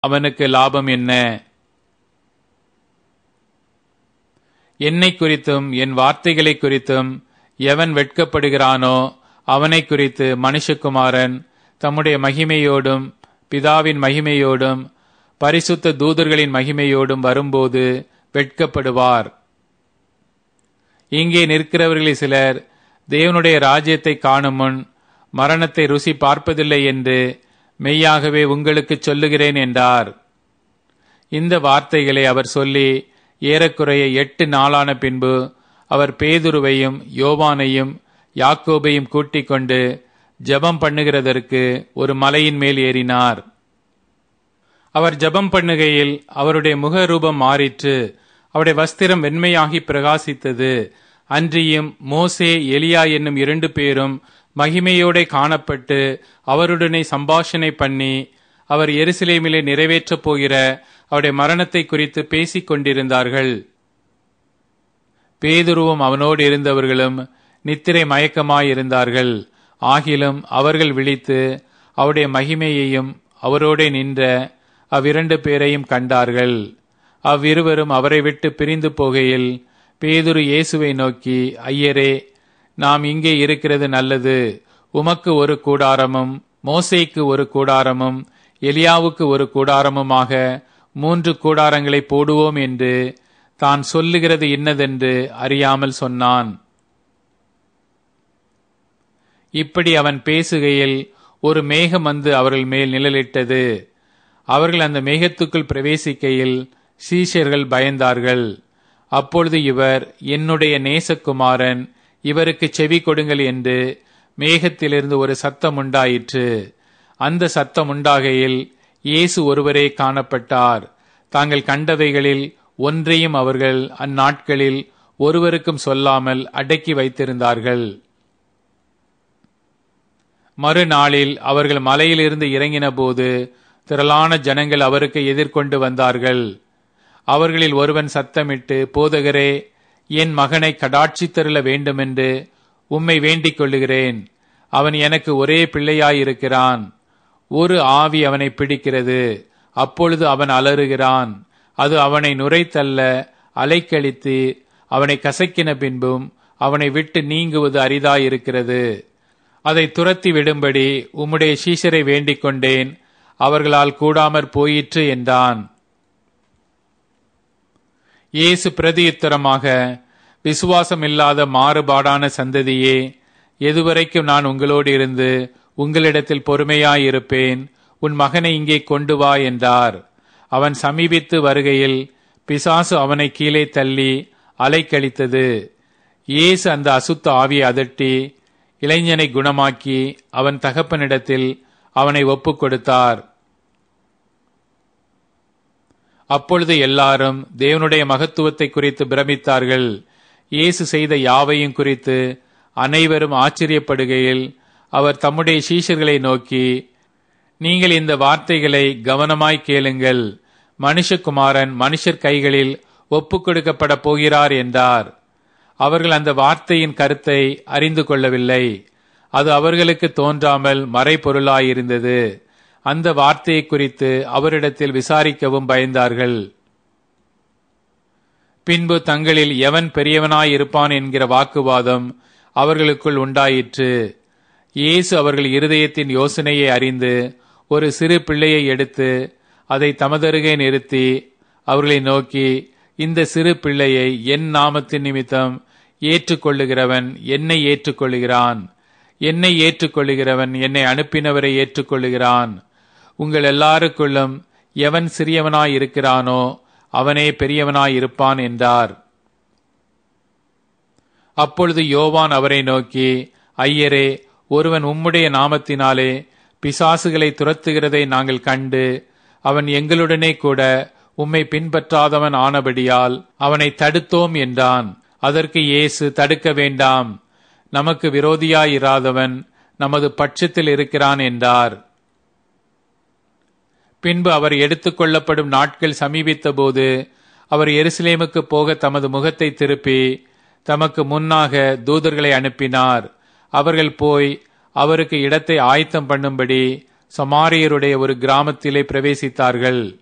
அவனுக்கு லாபம் என்ன என்னை குறித்தும் என் வார்த்தைகளை குறித்தும் எவன் வெட்கப்படுகிறானோ அவனை குறித்து மனுஷகுமாரன் தம்முடைய மகிமையோடும் பிதாவின் மகிமையோடும் பரிசுத்த தூதர்களின் மகிமையோடும் வரும்போது வெட்கப்படுவார் இங்கே நிற்கிறவர்களில் சிலர் தேவனுடைய ராஜ்யத்தை காணும் முன் மரணத்தை ருசி பார்ப்பதில்லை என்று மெய்யாகவே உங்களுக்கு சொல்லுகிறேன் என்றார் இந்த வார்த்தைகளை அவர் சொல்லி ஏறக்குறைய எட்டு நாளான பின்பு அவர் பேதுருவையும் யோவானையும் யாக்கோபையும் கூட்டிக் கொண்டு ஜெபம் பண்ணுகிறதற்கு ஒரு மலையின் மேல் ஏறினார் அவர் ஜெபம் பண்ணுகையில் அவருடைய முக ரூபம் மாறிற்று அவருடைய வஸ்திரம் வெண்மையாகி பிரகாசித்தது அன்றியும் மோசே எலியா என்னும் இரண்டு பேரும் மகிமையோட காணப்பட்டு அவருடனே சம்பாஷணை பண்ணி அவர் எருசலேமிலே நிறைவேற்றப் போகிற அவருடைய மரணத்தை குறித்து பேசிக் கொண்டிருந்தார்கள் பேதுருவும் அவனோடு இருந்தவர்களும் நித்திரை மயக்கமாயிருந்தார்கள் ஆகிலும் அவர்கள் விழித்து அவருடைய மகிமையையும் அவரோடே நின்ற அவ்விரண்டு பேரையும் கண்டார்கள் அவ்விருவரும் அவரை விட்டு பிரிந்து போகையில் பேதுரு இயேசுவை நோக்கி ஐயரே நாம் இங்கே இருக்கிறது நல்லது உமக்கு ஒரு கூடாரமும் மோசேக்கு ஒரு கூடாரமும் எலியாவுக்கு ஒரு கூடாரமுமாக மூன்று கூடாரங்களை போடுவோம் என்று தான் சொல்லுகிறது இன்னதென்று அறியாமல் சொன்னான் இப்படி அவன் பேசுகையில் ஒரு மேகம் வந்து அவர்கள் மேல் நிழலிட்டது அவர்கள் அந்த மேகத்துக்குள் பிரவேசிக்கையில் சீஷர்கள் பயந்தார்கள் அப்பொழுது இவர் என்னுடைய நேசகுமாரன் இவருக்கு செவி கொடுங்கள் என்று மேகத்திலிருந்து ஒரு சத்தம் உண்டாயிற்று அந்த சத்தம் உண்டாகையில் இயேசு ஒருவரே காணப்பட்டார் தாங்கள் கண்டவைகளில் ஒன்றையும் அவர்கள் அந்நாட்களில் ஒருவருக்கும் சொல்லாமல் அடக்கி வைத்திருந்தார்கள் மறுநாளில் அவர்கள் மலையிலிருந்து இறங்கின போது திரளான ஜனங்கள் அவருக்கு எதிர்கொண்டு வந்தார்கள் அவர்களில் ஒருவன் சத்தமிட்டு போதகரே என் மகனை கடாட்சி தருள வேண்டுமென்று உம்மை வேண்டிக் கொள்ளுகிறேன் அவன் எனக்கு ஒரே பிள்ளையாயிருக்கிறான் ஒரு ஆவி அவனை பிடிக்கிறது அப்பொழுது அவன் அலறுகிறான் அது அவனை நுரைத்தள்ள அலைக்கழித்து அவனை கசக்கின பின்பும் அவனை விட்டு நீங்குவது அரிதாயிருக்கிறது அதை துரத்தி விடும்படி உம்முடைய சீஷரை வேண்டிக் கொண்டேன் அவர்களால் கூடாமற் போயிற்று என்றான் இயேசு பிரதியுத்தரமாக விசுவாசம் இல்லாத மாறுபாடான சந்ததியே எதுவரைக்கும் நான் உங்களோடு இருந்து உங்களிடத்தில் பொறுமையாயிருப்பேன் உன் மகனை இங்கே கொண்டு வா என்றார் அவன் சமீபித்து வருகையில் பிசாசு அவனை கீழே தள்ளி அலைக்கழித்தது இயேசு அந்த அசுத்த ஆவியை அதட்டி இளைஞனை குணமாக்கி அவன் தகப்பனிடத்தில் அவனை ஒப்புக் கொடுத்தார் அப்பொழுது எல்லாரும் தேவனுடைய மகத்துவத்தை குறித்து பிரமித்தார்கள் இயேசு செய்த யாவையும் குறித்து அனைவரும் ஆச்சரியப்படுகையில் அவர் தம்முடைய சீஷர்களை நோக்கி நீங்கள் இந்த வார்த்தைகளை கவனமாய் கேளுங்கள் மனுஷகுமாரன் மனுஷர் கைகளில் ஒப்புக் கொடுக்கப்பட போகிறார் என்றார் அவர்கள் அந்த வார்த்தையின் கருத்தை அறிந்து கொள்ளவில்லை அது அவர்களுக்கு தோன்றாமல் மறைபொருளாயிருந்தது அந்த வார்த்தையை குறித்து அவரிடத்தில் விசாரிக்கவும் பயந்தார்கள் பின்பு தங்களில் எவன் பெரியவனாயிருப்பான் என்கிற வாக்குவாதம் அவர்களுக்குள் உண்டாயிற்று இயேசு அவர்கள் இருதயத்தின் யோசனையை அறிந்து ஒரு சிறு பிள்ளையை எடுத்து அதை தமதருகே நிறுத்தி அவர்களை நோக்கி இந்த சிறு பிள்ளையை என் நாமத்தின் நிமித்தம் ஏற்றுக்கொள்ளுகிறவன் என்னை ஏற்றுக்கொள்ளுகிறான் என்னை ஏற்றுக்கொள்ளுகிறவன் என்னை அனுப்பினவரை ஏற்றுக்கொள்ளுகிறான் உங்கள் எல்லாருக்குள்ளும் எவன் சிறியவனாய் இருக்கிறானோ அவனே பெரியவனாய் இருப்பான் என்றார் அப்பொழுது யோவான் அவரை நோக்கி ஐயரே ஒருவன் உம்முடைய நாமத்தினாலே பிசாசுகளை துரத்துகிறதை நாங்கள் கண்டு அவன் எங்களுடனே கூட உம்மை பின்பற்றாதவன் ஆனபடியால் அவனை தடுத்தோம் என்றான் அதற்கு இயேசு தடுக்க வேண்டாம் நமக்கு விரோதியாயிராதவன் நமது பட்சத்தில் இருக்கிறான் என்றார் பின்பு அவர் எடுத்துக்கொள்ளப்படும் நாட்கள் சமீபித்த போது அவர் எருசலேமுக்கு போக தமது முகத்தை திருப்பி தமக்கு முன்னாக தூதர்களை அனுப்பினார் அவர்கள் போய் அவருக்கு இடத்தை ஆயத்தம் பண்ணும்படி சமாரியருடைய ஒரு கிராமத்திலே பிரவேசித்தார்கள்